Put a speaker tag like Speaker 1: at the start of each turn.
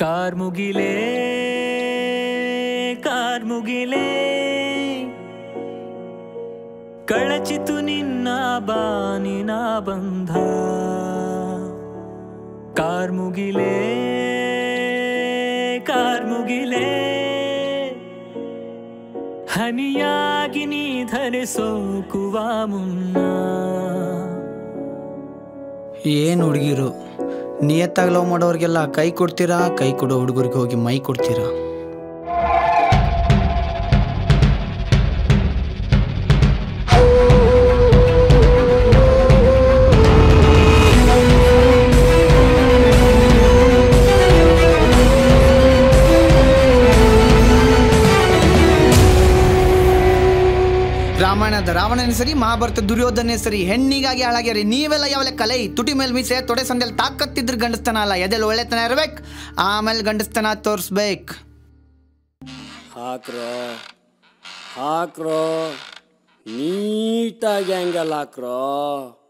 Speaker 1: ಕಾರ್ಮುಗಿಲೇ ಕಾರ್ಮುಗಿಲೇ ಕಳಚಿತು ನಿನ್ನ ಬಾನಿನ ಬಂಧ ಕಾರ್ಮುಗಿಲೇ ಕಾರ್ಮುಗಿಲೇ ಹನಿಯಾಗಿ ನೀ ಧರಿಸೋಕುವ ಮುನ್ನ
Speaker 2: ಏನು ಹುಡುಗಿರು ನಿಯತ್ತಾಗಿ ಲವ್ ಮಾಡೋರಿಗೆಲ್ಲ ಕೈ ಕೊಡ್ತೀರಾ ಕೈ ಕೊಡೋ ಹುಡುಗರಿಗೆ ಹೋಗಿ ಮೈ ಕೊಡ್ತೀರಾ ರಾಮಾಯಣದ ರಾವಣನೇ ಸರಿ ಮಹಾಭಾರತ ದುರ್ಯೋಧನೇ ಸರಿ ಹೆಣ್ಣಿಗಾಗಿ ಹಾಳಾಗ್ಯಾರಿ ನೀವೆಲ್ಲ ಯಾವಲೆ ಕಲೆ ತುಟಿ ಮೇಲ್ ಮೀಸೆ ತೊಡೆ ಸಂದಲ್ಲಿ ತಾಕತ್ತಿದ್ರ ಗಂಡಸ್ತನ ಅಲ್ಲ ಎದೆಲ್ ಒಳ್ಳೆತನ ಇರ್ಬೇಕು ಆಮೇಲೆ ಗಂಡಸ್ತನ ತೋರಿಸ್ಬೇಕು
Speaker 3: ಹಾಕ್ರೋ ಹಾಕ್ರೋ ನೀಟಾಗಿ ಹಂಗೆಲ್ಲ ಹಾಕ್ರೋ